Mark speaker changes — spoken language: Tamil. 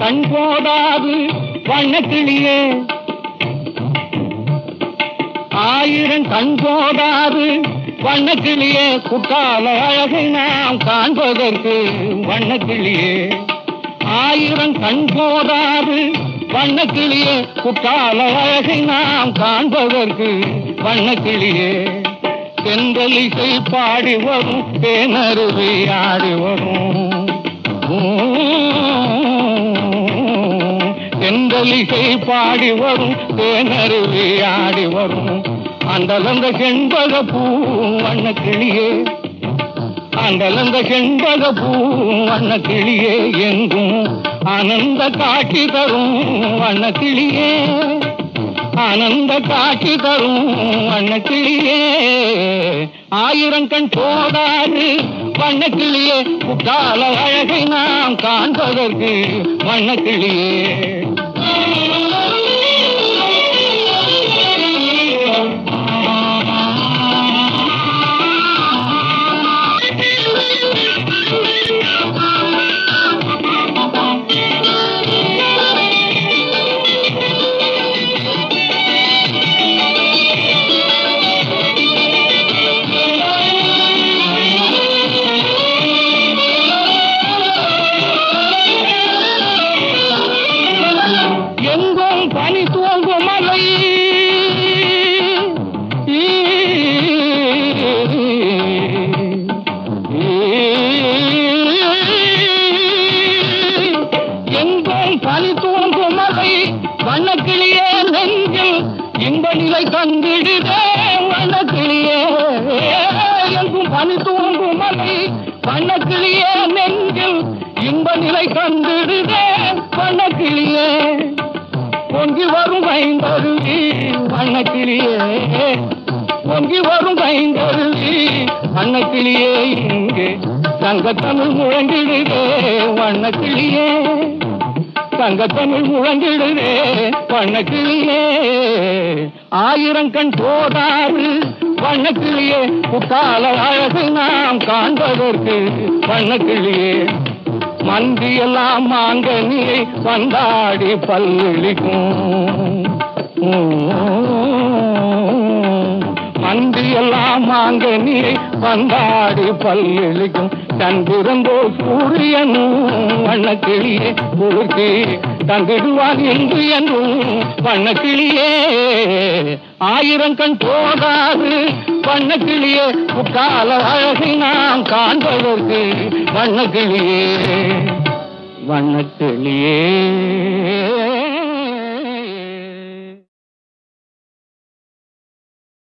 Speaker 1: கண் போதாது வண்ணக்கிளியே ஆயிரம் கண் போதாது வண்ணக்கிளியே குற்றால அழகை நாம் காண்பதற்கு வண்ணக்கிளியே ஆயிரம் கண் போதாது வண்ணக்கிளியே குற்றால அழகை நாம் காண்பதற்கு வண்ணக்கிளியே செந்தலிசை பாடி வரும் தேனருவி ஆடி வரும் செந்தலிசை பாடி வரும் தேனருவி ஆடி வரும் அந்தலந்த செண்பக பூ வண்ண கிளியே அந்தலந்த செண்பக பூ வண்ண கிளியே எங்கும் ஆனந்த காட்சி தரும் வண்ண கிளியே ஆனந்த காட்சி தரும் வண்ணக்கிளியே ஆயிரம் கண் போதாது வண்ணக்கிளியே குற்றால அழகை நாம் காண்பதற்கு வண்ணக்கிளியே எங்கும் பனி தூங்கும் மலை எங்கும் பனி தூங்கும் மலை வண்ணக்கிளியே நெஞ்சில் இன்ப நிலை தந்திடுதே வண்ணக்கிளியே எங்கும் பனி தூங்கும் மலை வண்ணக்கிளியே நெஞ்சில் இன்ப நிலை தந்திடுதே வண்ணக்கிளியே பொங்கி வரும் ஐந்தருவி வண்ணக்கிளியே பொங்கி வரும் ஐந்தருவி வண்ணக்கிளியே இங்கே தங்கத்தமிழ் முழங்கிடுதே வண்ணக்கிளியே தங்கத்தமிழ் முழங்கிடுதே வண்ணக்கிளியே ஆயிரம் கண் போதாது வண்ணக்கிளியே குத்தால அழகு நாம் காண்பதற்கு வண்ணக்கிளியே மந்தியெல்லாம் மாங்கனியை வந்தாடி பல்லிக்கும் மந்தியெல்லாம் மாங்கனியை வந்தாடி பல்லிக்கும் தந்திருந்தோ சூரியனும் வண்ணக்கிளியே குறுக்கி தந்திடுவான் என்று என்றும் வண்ணக்கிளியே ஆயிரம் கண் போதாது வண்ணக்கிளியே குற்றால அழகை நாம் காண்பதற்கு வண்ணக்கிளியே வண்ணக்கிளியே